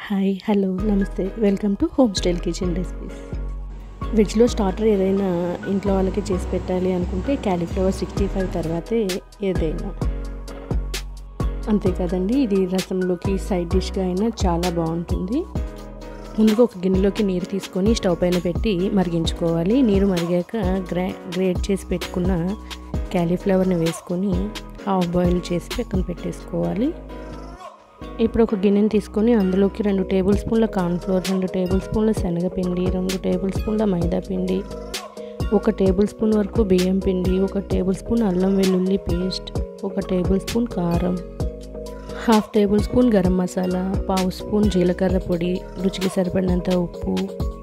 hi hello నమస్తే welcome to home style kitchen recipes వెజ్లో starter ఏదైనా ఇంట్లో వాళ్ళకి చేసి పెట్టాలి అనుకుంటే క్యాలీఫ్లవర్ సిక్స్టీ ఫైవ్ తర్వాతే ఏదైనా అంతే కదండి ఇది రసంలోకి సైడ్ డిష్గా అయినా చాలా బాగుంటుంది ముందుగా ఒక గిన్నెలోకి నీరు తీసుకొని స్టవ్ పైన పెట్టి మరిగించుకోవాలి నీరు మరిగాక గ్రా గ్రేట్ చేసి పెట్టుకున్న క్యాలీఫ్లవర్ని వేసుకొని హాఫ్ బాయిల్ చేసి పక్కన పెట్టేసుకోవాలి ఇప్పుడు ఒక గిన్నెని తీసుకొని అందులోకి రెండు టేబుల్ స్పూన్ల కార్న్ఫ్లోర్ రెండు టేబుల్ స్పూన్ల శనగపిండి రెండు టేబుల్ స్పూన్ల మైదా పిండి ఒక టేబుల్ స్పూన్ వరకు బియ్యం పిండి ఒక టేబుల్ స్పూన్ అల్లం వెల్లుల్లి పేస్ట్ ఒక టేబుల్ స్పూన్ కారం half tablespoon garam masala పావు స్పూన్ జీలకర్ర పొడి రుచికి సరిపడినంత ఉప్పు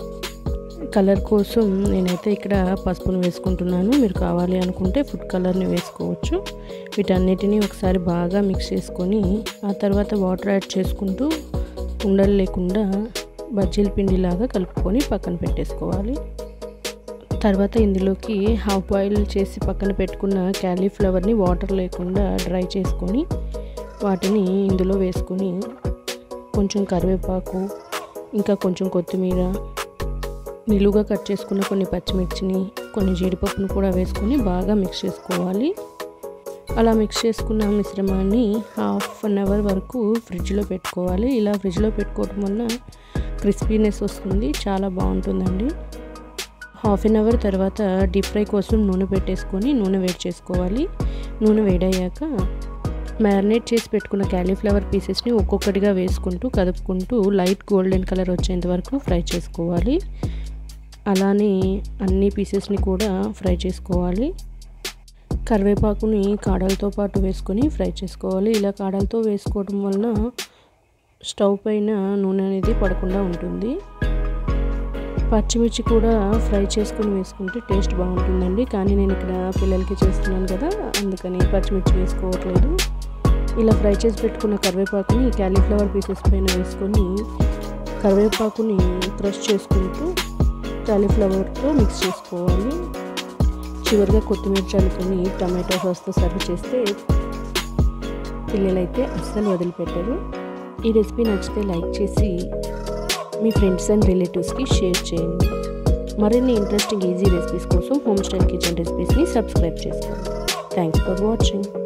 కలర్ కోసం నేనైతే ఇక్కడ పసుపును వేసుకుంటున్నాను మీరు కావాలి అనుకుంటే ఫుడ్ కలర్ని వేసుకోవచ్చు వీటన్నిటిని ఒకసారి బాగా మిక్స్ చేసుకొని ఆ తర్వాత వాటర్ యాడ్ చేసుకుంటూ ఉండలు లేకుండా బజ్జీల పిండిలాగా కలుపుకొని పక్కన పెట్టేసుకోవాలి తర్వాత ఇందులోకి హాఫ్ బాయిల్ చేసి పక్కన పెట్టుకున్న క్యాలీఫ్లవర్ని వాటర్ లేకుండా డ్రై చేసుకొని వాటిని ఇందులో వేసుకొని కొంచెం కరివేపాకు ఇంకా కొంచెం కొత్తిమీర నిలువుగా కట్ చేసుకున్న కొన్ని పచ్చిమిర్చిని కొన్ని జీడిపప్పును కూడా వేసుకొని బాగా మిక్స్ చేసుకోవాలి అలా మిక్స్ చేసుకున్న మిశ్రమాన్ని హాఫ్ అన్ అవర్ వరకు ఫ్రిడ్జ్లో పెట్టుకోవాలి ఇలా ఫ్రిడ్జ్లో పెట్టుకోవడం వల్ల క్రిస్పీనెస్ వస్తుంది చాలా బాగుంటుందండి హాఫ్ అన్ అవర్ తర్వాత డీప్ ఫ్రై కోసం నూనె పెట్టేసుకొని నూనె వేడి చేసుకోవాలి నూనె వేడయ్యాక మ్యారినేట్ చేసి పెట్టుకున్న క్యాలీఫ్లవర్ పీసెస్ని ఒక్కొక్కటిగా వేసుకుంటూ కదుపుకుంటూ లైట్ గోల్డెన్ కలర్ వచ్చేంత వరకు ఫ్రై చేసుకోవాలి అలానే అన్ని పీసెస్ని కూడా ఫ్రై చేసుకోవాలి కరివేపాకుని కాడలతో పాటు వేసుకొని ఫ్రై చేసుకోవాలి ఇలా కాడలతో వేసుకోవడం వలన స్టవ్ పైన నూనె అనేది పడకుండా ఉంటుంది పచ్చిమిర్చి కూడా ఫ్రై చేసుకొని వేసుకుంటే టేస్ట్ బాగుంటుందండి కానీ నేను ఇక్కడ పిల్లలకి చేస్తున్నాను కదా అందుకని పచ్చిమిర్చి వేసుకోవట్లేదు ఇలా ఫ్రై చేసి పెట్టుకున్న కరివేపాకుని క్యాలీఫ్లవర్ పీసెస్ పైన వేసుకొని కరివేపాకుని క్రష్ చేసుకుంటూ కాలీఫ్లవర్తో మిక్స్ చేసుకోవాలి చివరిగా కొత్తిమీర చల్లుకొని టమాటో సాస్తో సర్వ్ చేస్తే పిల్లలైతే అస్సలు వదిలిపెట్టరు ఈ రెసిపీ నచ్చితే లైక్ చేసి మీ ఫ్రెండ్స్ అండ్ రిలేటివ్స్కి షేర్ చేయండి మరిన్ని ఇంట్రెస్టింగ్ ఈజీ రెసిపీస్ కోసం హోమ్ స్టైల్ కిచెన్ రెసిపీస్ని సబ్స్క్రైబ్ చేసుకోండి థ్యాంక్స్ ఫర్ వాచింగ్